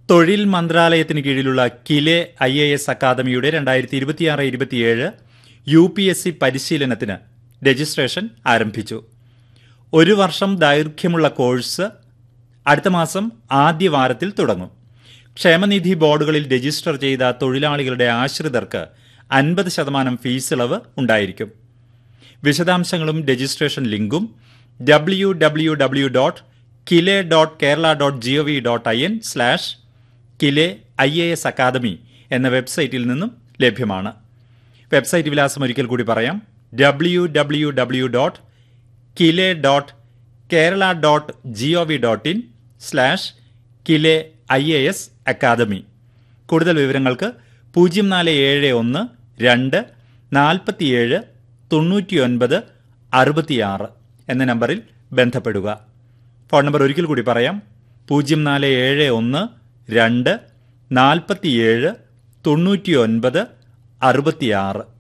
തൊഴിൽ മന്ത്രാലയത്തിന് കീഴിലുള്ള കിലെ ഐ എ എസ് അക്കാദമിയുടെ രണ്ടായിരത്തി ഇരുപത്തിയാറ് ഇരുപത്തിയേഴ് യു പി എസ് സി പരിശീലനത്തിന് രജിസ്ട്രേഷൻ ആരംഭിച്ചു ഒരു വർഷം ദൈർഘ്യമുള്ള കോഴ്സ് അടുത്ത മാസം ആദ്യ വാരത്തിൽ തുടങ്ങും ക്ഷേമനിധി ബോർഡുകളിൽ രജിസ്റ്റർ ചെയ്ത തൊഴിലാളികളുടെ ആശ്രിതർക്ക് അൻപത് ശതമാനം ഫീസ് ഇളവ് ഉണ്ടായിരിക്കും വിശദാംശങ്ങളും രജിസ്ട്രേഷൻ ലിങ്കും W W W dot KILE dot Kerala dot G O V dot I N slash KILE I A S academy എന്ന വെബ്സൈറ്റിൽ നിന്നും ലഭ്യമാണ് വെബ്സൈറ്റ് വിലാസം ഒരിക്കൽ കൂടി പറയാം W W W dot KILE dot Kerala dot G O V dot in slash KILE I A S academy കൂടുതൽ വിവരങ്ങൾക്ക് പൂജ്യം നാല് ഏഴ് ഒന്ന് രണ്ട് നാൽപ്പത്തിയേഴ് തൊണ്ണൂറ്റിയൊൻപത് അറുപത്തിയാറ് എന്ന നമ്പറിൽ ബന്ധപ്പെടുക ഫോൺ നമ്പർ ഒരിക്കൽ കൂടി പറയാം പൂജ്യം നാല് ഏഴ് ഒന്ന് രണ്ട് നാൽപ്പത്തിയേഴ് തൊണ്ണൂറ്റിയൊൻപത് അറുപത്തിയാറ്